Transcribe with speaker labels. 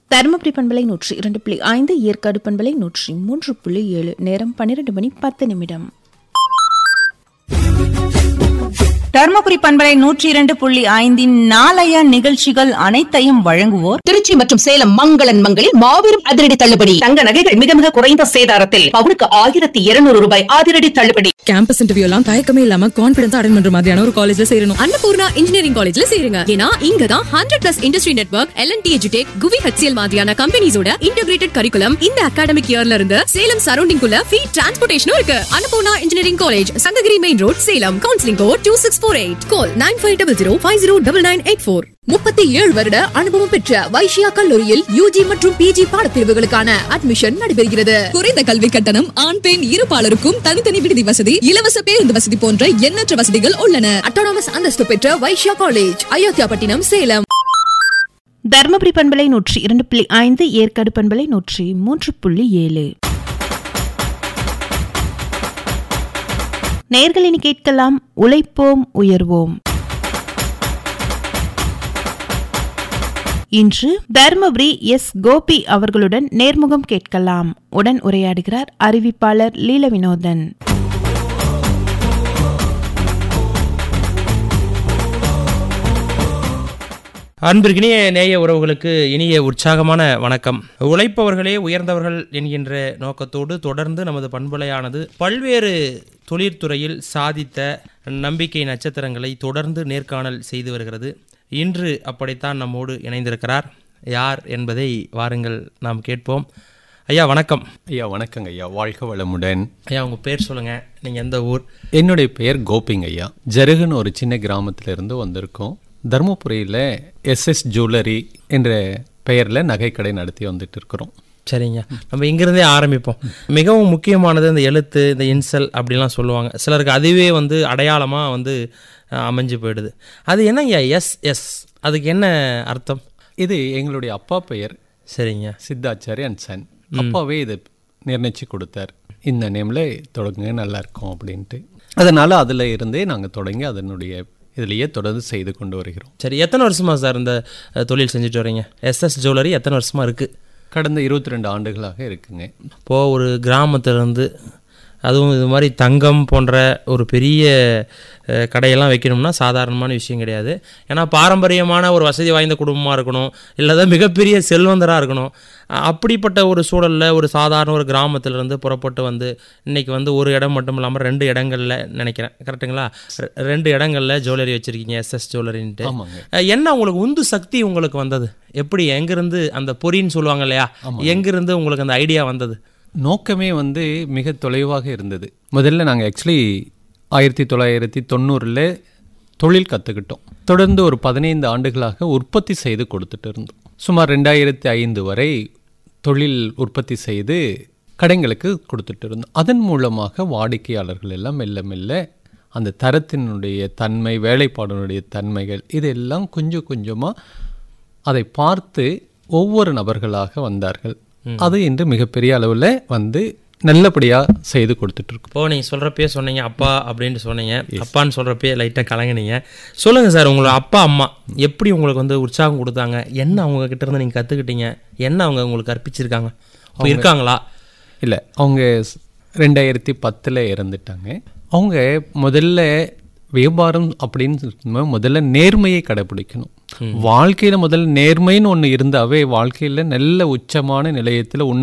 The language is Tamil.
Speaker 1: தருமபுரி பண்பலை நூற்றி இரண்டு புள்ளி ஐந்து ஏற்காடு பண்பலை நூற்றி மூன்று புள்ளி ஏழு நேரம் பன்னிரண்டு மணி பத்து நிமிடம்
Speaker 2: தர்மபுரி பண்பலை நூற்றி இரண்டு புள்ளி ஐந்தின் நாளைய நிகழ்ச்சிகள் அனைத்தையும் வழங்குவோர்
Speaker 3: திருச்சி மற்றும் சேலம் மங்களன் மங்களில் மாபெரும் அதிரடி தள்ளுபடி தங்க நகைகள் மிக மிக குறைந்த சேதாரத்தில் பவுனுக்கு ஆயிரத்தி இருநூறு ரூபாய் அதிரடி தள்ளுபடி
Speaker 4: கேம்பஸ் இன்டர்வியூ எல்லாம் தயக்கமே இல்லாம கான்பிடன்ஸ் அட்டன் பண்ற மாதிரியான ஒரு காலேஜ்ல சேரணும்
Speaker 5: அன்னபூர்ணா இன்ஜினியரிங் காலேஜ்ல சேருங்க ஏன்னா இங்க தான் hundred plus industry network L and T எஜுடெக் குவி ஹெச்சிஎல் மாதிரியான கம்பெனிஸோட இன்டகிரேட்டட் கரிக்குலம் இந்த அகாடமிக் இயர்ல இருந்து சேலம் சரௌண்டிங் குள்ள ஃப்ரீ டிரான்ஸ்போர்டேஷனும் இருக்கு Annapoorna engineering college Sankagiri main road Salem counselling code two six four eight call nine five double zero five zero double nine eight four முப்பத்தி ஏழு வருட அனுபவம் பெற்ற வைஷ்யா கல்லூரியில் யூஜி மற்றும் பிஜி பாடப்பிரிவுகளுக்கான அட்மிஷன் நடைபெறுகிறது
Speaker 4: குறைந்த கல்வி கட்டணம் ஆண் பெண் இருபாலருக்கும் தனித்தனி விடுதி வசதி இலவச பேருந்து வசதி போன்ற எண்ணற்ற வசதிகள் உள்ளன
Speaker 5: அட்டானமஸ் அந்தஸ்து பெற்ற வைஷ்யா காலேஜ் அயோத்தியாபட்டினம் சேலம்
Speaker 1: தருமபுரி பண்பலை நூற்றி இரண்டு புள்ளி ஐந்து ஏற்காடு பண்பலை நூற்றி மூன்று புள்ளி ஏழு நேர்களினி கேட்கலாம் உழைப்போம் உயர்வோம் இன்று தர்மபுரி எஸ் கோபி அவர்களுடன் நேர்முகம் கேட்கலாம் உடன் உரையாடுகிறார் அறிவிப்பாளர் லீல வினோதன்
Speaker 6: அன்பிற்கினிய நேய உறவுகளுக்கு இனிய உற்சாகமான வணக்கம் உழைப்பவர்களே உயர்ந்தவர்கள் என்கின்ற நோக்கத்தோடு தொடர்ந்து நமது பண்பலையானது பல்வேறு தொழிற்துறையில் சாதித்த நம்பிக்கை நட்சத்திரங்களை தொடர்ந்து நேர்காணல் செய்து வருகிறது இன்று அப்படித்தான் நம்மோடு இணைந்திருக்கிறார் யார் என்பதை வாருங்கள் நாம் கேட்போம் ஐயா வணக்கம்
Speaker 7: ஐயா வணக்கங்க ஐயா வாழ்க வளமுடன்
Speaker 6: ஐயா உங்கள் பேர் சொல்லுங்கள் நீங்கள் எந்த ஊர்
Speaker 7: என்னுடைய பெயர் கோபிங் ஐயா ஜருகுன்னு ஒரு சின்ன கிராமத்துல இருந்து வந்திருக்கோம் தருமபுரியில் எஸ்எஸ் ஜுவல்லரி என்ற பெயரில் நகைக்கடை நடத்தி வந்துட்டு இருக்கிறோம்
Speaker 6: சரிங்க நம்ம இங்கிருந்தே ஆரம்பிப்போம் மிகவும் முக்கியமானது இந்த எழுத்து இந்த இன்சல் அப்படிலாம் சொல்லுவாங்க சிலருக்கு அதுவே வந்து அடையாளமாக வந்து அஹ், அமைஞ்சு போயிடுது அது என்னங்க எஸ் எஸ் அதுக்கு என்ன அர்த்தம்
Speaker 7: இது எங்களுடைய அப்பா பெயர்
Speaker 6: சரிங்க
Speaker 7: சித்தாச்சாரி அண்ட் சன் அப்பாவே இதை நிர்ணயிச்சு கொடுத்தார் இந்த நேமில் தொடங்குங்க நல்லா இருக்கும் அப்படின்ட்டு அதனால் அதில் இருந்தே நாங்கள் தொடங்கி அதனுடைய இதிலேயே தொடர்ந்து செய்து கொண்டு வருகிறோம்
Speaker 6: சரி எத்தனை வருஷமா சார் இந்த அஹ், தொழில் செஞ்சுட்டு வரீங்க எஸ்எஸ் ஜுவல்லரி எத்தனை வருஷமா இருக்குது
Speaker 7: கடந்த இருபத்தி ரெண்டு ஆண்டுகளாக இருக்குங்க
Speaker 6: இப்போது ஒரு கிராமத்திலேருந்து அதுவும் இது மாதிரி தங்கம் போன்ற ஒரு பெரிய அஹ், கடையெல்லாம் வைக்கணும்னா சாதாரணமான விஷயம் கிடையாது ஏன்னா பாரம்பரியமான ஒரு வசதி வாய்ந்த குடும்பமாக இருக்கணும் இல்லை மிகப்பெரிய செல்வந்தராக இருக்கணும் அஹ், அப்படிப்பட்ட ஒரு சூழலில் ஒரு சாதாரண ஒரு கிராமத்திலேருந்து புறப்பட்டு வந்து இன்னைக்கு வந்து ஒரு இடம் மட்டும் இல்லாமல் ரெண்டு இடங்களில் நினைக்கிறேன் கரெக்ட்டுங்களா ரெ- ரெண்டு இடங்களில் ஜுவல்லரி வச்சுருக்கீங்க எஸ்எஸ் ஜுவல்லரின்ட்டு
Speaker 7: ஆமாங்க
Speaker 6: அஹ் என்ன உங்களுக்கு உந்து சக்தி உங்களுக்கு வந்தது எப்படி எங்கிருந்து அந்த பொறின்னு சொல்லுவாங்க இல்லையா எங்கிருந்து உங்களுக்கு அந்த ஐடியா வந்தது
Speaker 7: நோக்கமே வந்து மிக தொலைவாக இருந்தது முதல்ல நாங்கள் ஆக்சுவலி ஆயிரத்தி தொள்ளாயிரத்தி தொண்ணூறில் தொழில் கற்றுக்கிட்டோம் தொடர்ந்து ஒரு பதினைந்து ஆண்டுகளாக உற்பத்தி செய்து கொடுத்துட்டு இருந்தோம் சுமார் ரெண்டாயிரத்தி ஐந்து வரை தொழில் உற்பத்தி செய்து கடைங்களுக்கு கொடுத்துட்டு இருந்தோம் அதன் மூலமாக வாடிக்கையாளர்கள் எல்லாம் மெல்ல மெல்ல அந்த தரத்தினுடைய தன்மை வேலைப்பாடுனுடைய தன்மைகள் இதெல்லாம் கொஞ்சம் கொஞ்சமாக அதை பார்த்து ஒவ்வொரு நபர்களாக வந்தார்கள் அது இன்று மிகப்பெரிய அளவில் வந்து நல்லபடியாக செய்து கொடுத்துட்டு இருக்கோம்
Speaker 6: இப்போ நீங்கள் சொல்கிறப்பே சொன்னீங்க அப்பா அப்படின்னு சொன்னீங்க அப்பான்னு சொல்கிறப்பே லைட்டாக கலங்குனீங்க சொல்லுங்கள் சார் உங்களோட அப்பா அம்மா எப்படி உங்களுக்கு வந்து உற்சாகம் கொடுத்தாங்க என்ன அவங்க கிட்ட இருந்து நீங்கள் கற்றுக்கிட்டீங்க என்ன அவங்க உங்களுக்கு கற்பிச்சிருக்காங்க இப்போ இருக்காங்களா
Speaker 7: இல்லை அவங்க ஸ்- ரெண்டாயிரத்தி பத்தில் இறந்துட்டாங்க அவங்க முதல்ல வியாபாரம் அப்படின்னு சொல்லும்போது முதல்ல நேர்மையை கடைபிடிக்கணும் வாழ்க்கையில் முதல்ல நேர்மைன்னு ஒன்று இருந்தாவே வாழ்க்கையில் நல்ல உச்சமான நிலையத்தில்